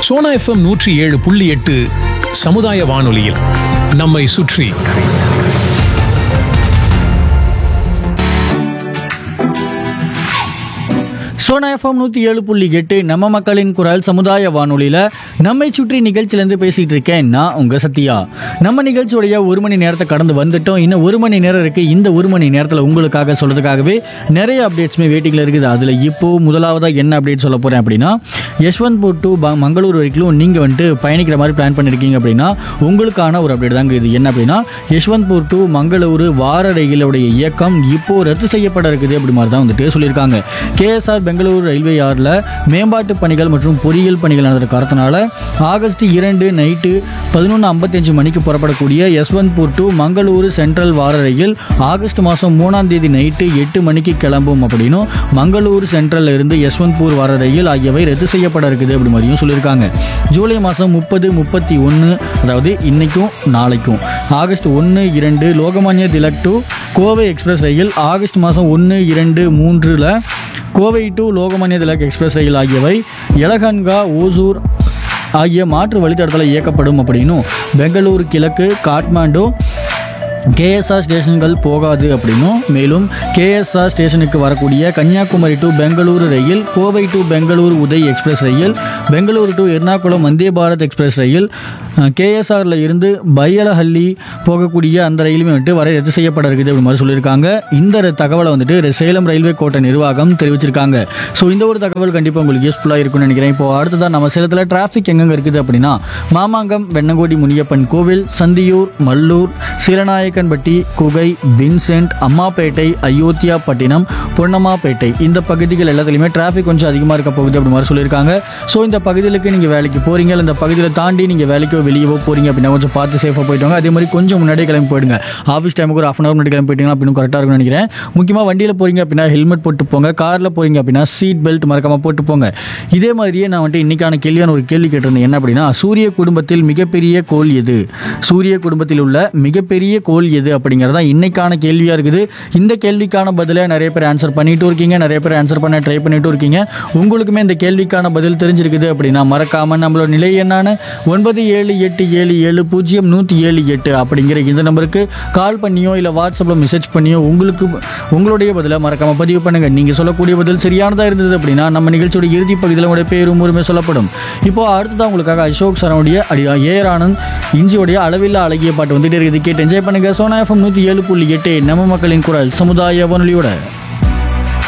Sona FM நூற்றி ஏழு புள்ளி எட்டு சமுதாய வானொலியில் நம்மை சுற்றி சோனா எஃப்எம் நூற்றி ஏழு புள்ளி எட்டு நம்ம மக்களின் குரல் சமுதாய வானொலியில் நம்மை சுற்றி நிகழ்ச்சியிலேருந்து பேசிகிட்டு இருக்கேன் நான் உங்கள் சத்யா நம்ம நிகழ்ச்சியுடைய ஒரு மணி நேரத்தை கடந்து வந்துட்டோம் இன்னும் ஒரு மணி நேரம் இருக்குது இந்த ஒரு மணி நேரத்தில் உங்களுக்காக சொல்கிறதுக்காகவே நிறைய அப்டேட்ஸுமே வெயிட்டிங்கில் இருக்குது அதில் இப்போது முதலாவதாக என்ன அப்டேட் சொல்ல போகிறேன் அப்படின்னா யஷ்வந்த்பூர் டு ப மங்களூர் வரைக்கும் நீங்கள் வந்துட்டு பயணிக்கிற மாதிரி பிளான் பண்ணியிருக்கீங்க அப்படின்னா உங்களுக்கான ஒரு அப்டேட் தாங்க இது என்ன அப்படின்னா யஷ்வந்த்பூர் டு மங்களூரு வார ரயிலுடைய இயக்கம் இப்போ ரத்து செய்யப்பட இருக்குது அப்படி மாதிரி தான் வந்துட்டு சொல்லியிருக்காங்க கேஎஸ்ஆர் பெங்களூரு ரயில்வே யார்டில் மேம்பாட்டு பணிகள் மற்றும் பொறியியல் பணிகள் நடந்த காரணத்தினால ஆகஸ்ட் இரண்டு நைட்டு பதினொன்று ஐம்பத்தஞ்சு மணிக்கு புறப்படக்கூடிய யஸ்வந்த்பூர் டு மங்களூரு சென்ட்ரல் வார ரயில் ஆகஸ்ட் மாதம் மூணாம் தேதி நைட்டு எட்டு மணிக்கு கிளம்பும் அப்படின்னும் மங்களூரு சென்ட்ரல்ல இருந்து யஸ்வந்த்பூர் வார ரயில் ஆகியவை ரத்து செய்யப்பட இருக்குது அப்படி மாதிரியும் சொல்லியிருக்காங்க ஜூலை மாதம் முப்பது முப்பத்தி ஒன்று அதாவது இன்னைக்கும் நாளைக்கும் ஆகஸ்ட் ஒன்று இரண்டு லோகமானிய திலக் டு கோவை எக்ஸ்பிரஸ் ரயில் ஆகஸ்ட் மாதம் ஒன்று இரண்டு மூன்றில் கோவை டு லோகமானிய திலக் எக்ஸ்பிரஸ் ரயில் ஆகியவை எலகன்கா ஓசூர் ஆகிய மாற்று வழித்தடத்தில் இயக்கப்படும் அப்படின்னும் பெங்களூரு கிழக்கு காட்மாண்டு கேஎஸ்ஆர் ஸ்டேஷன்கள் போகாது அப்படின்னும் மேலும் கேஎஸ்ஆர் ஸ்டேஷனுக்கு வரக்கூடிய கன்னியாகுமரி டு பெங்களூரு ரயில் கோவை டு பெங்களூரு உதய் எக்ஸ்பிரஸ் ரயில் பெங்களூரு டு எர்ணாகுளம் வந்தே பாரத் எக்ஸ்பிரஸ் ரயில் கேஎஸ்ஆரில் இருந்து பையலஹள்ளி போகக்கூடிய அந்த ரயிலுமே வந்துட்டு வரை ரத்து செய்யப்பட இருக்குது அப்படி மாதிரி சொல்லியிருக்காங்க இந்த ர- தகவலை வந்துட்டு சேலம் ரயில்வே கோட்டை நிர்வாகம் தெரிவிச்சிருக்காங்க ஸோ இந்த ஒரு தகவல் கண்டிப்பாக உங்களுக்கு யூஸ்ஃபுல்லாக இருக்கும்னு நினைக்கிறேன் இப்போ அடுத்ததான் நம்ம சேலத்தில் டிராஃபிக் எங்கெங்க இருக்குது அப்படின்னா மாமாங்கம் வெண்ணங்கோடி முனியப்பன் கோவில் சந்தியூர் மல்லூர் சீலநாயக்கன்பட்டி குகை வின்சென்ட் அம்மாப்பேட்டை அயோத்தியா பட்டினம் பொன்னம்மாப்பேட்டை இந்த பகுதிகள் எல்லாத்துலேயுமே டிராஃபிக் கொஞ்சம் அதிகமாக இருக்க போகுது அப்படி மாதிரி சொல்லியிருக்காங்க ஸோ இந்த பகுதிகளுக்கு நீங்கள் வேலைக்கு போகிறீங்க இல்லை இந்த பகுதியில் தாண்டி நீங்கள் வேலைக்கோ வெளியவோ போகிறீங்க அப்படின்னா கொஞ்சம் பார்த்து சேஃபாக போயிட்டு வாங்க அதே மாதிரி கொஞ்சம் முன்னாடியே கிளம்பி போயிடுங்க ஆஃபீஸ் டைமுக்கு ஒரு ஆஃப் அன் அவர் முன்னாடி கிளம்பி போயிட்டீங்கன்னா அப்படின்னு கரெக்டாக இருக்கும்னு நினைக்கிறேன் முக்கியமாக வண்டியில் போகிறீங்க அப்படின்னா ஹெல்மெட் போட்டு போங்க காரில் போகிறீங்க அப்படின்னா சீட் பெல்ட் மறக்காமல் போட்டு போங்க இதே மாதிரியே நான் வந்துட்டு இன்னைக்கான கேள்வியான ஒரு கேள்வி கேட்டிருந்தேன் என்ன அப்படின்னா சூரிய குடும்பத்தில் மிகப்பெரிய கோள் எது சூரிய குடும்பத்தில் உள்ள மிகப்பெரிய கோள் எது அப்படிங்கிறது தான் இன்னைக்கான கேள்வியாக இருக்குது இந்த கேள்விக்கான பதிலை நிறைய பேர் ஆன்சர் பண்ணிட்டு இருக்கீங்க நிறைய பேர் ஆன்சர் பண்ண ட்ரை பண்ணிட்டு இருக்கீங்க உங்களுக்குமே இந்த கேள்விக்கான பதில் தெரிஞ்சிருக்குது அப்படின்னா மறக்காமல் நம்மளோட நிலை என்னான ஒன்பது ஏழு எட்டு ஏழு ஏழு பூஜ்ஜியம் நூற்றி ஏழு எட்டு அப்படிங்கிற இந்த நம்பருக்கு கால் பண்ணியோ இல்லை வாட்ஸ்அப்பில் மெசேஜ் பண்ணியோ உங்களுக்கு உங்களுடைய பதிலை மறக்காமல் பதிவு பண்ணுங்கள் நீங்கள் சொல்லக்கூடிய பதில் சரியானதாக இருந்தது அப்படின்னா நம்ம நிகழ்ச்சியோட இறுதி பகுதியில் உங்களுடைய பேரும் ஊருமே சொல்லப்படும் இப்போ அடுத்ததான் உங்களுக்காக அசோக் சரணுடைய அடி ஏஆர் ஆனந்த் இஞ்சியோடைய அளவில்லா அழகிய பாட்டு வந்துட்டு இருக்குது கேட்டு என்ஜாய் பண்ணுங்க சோனா எஃப்எம் நூற்றி ஏழு புள்ளி எட்டு நம்ம மக்களின் குரல் சமுதாய வானொலியோட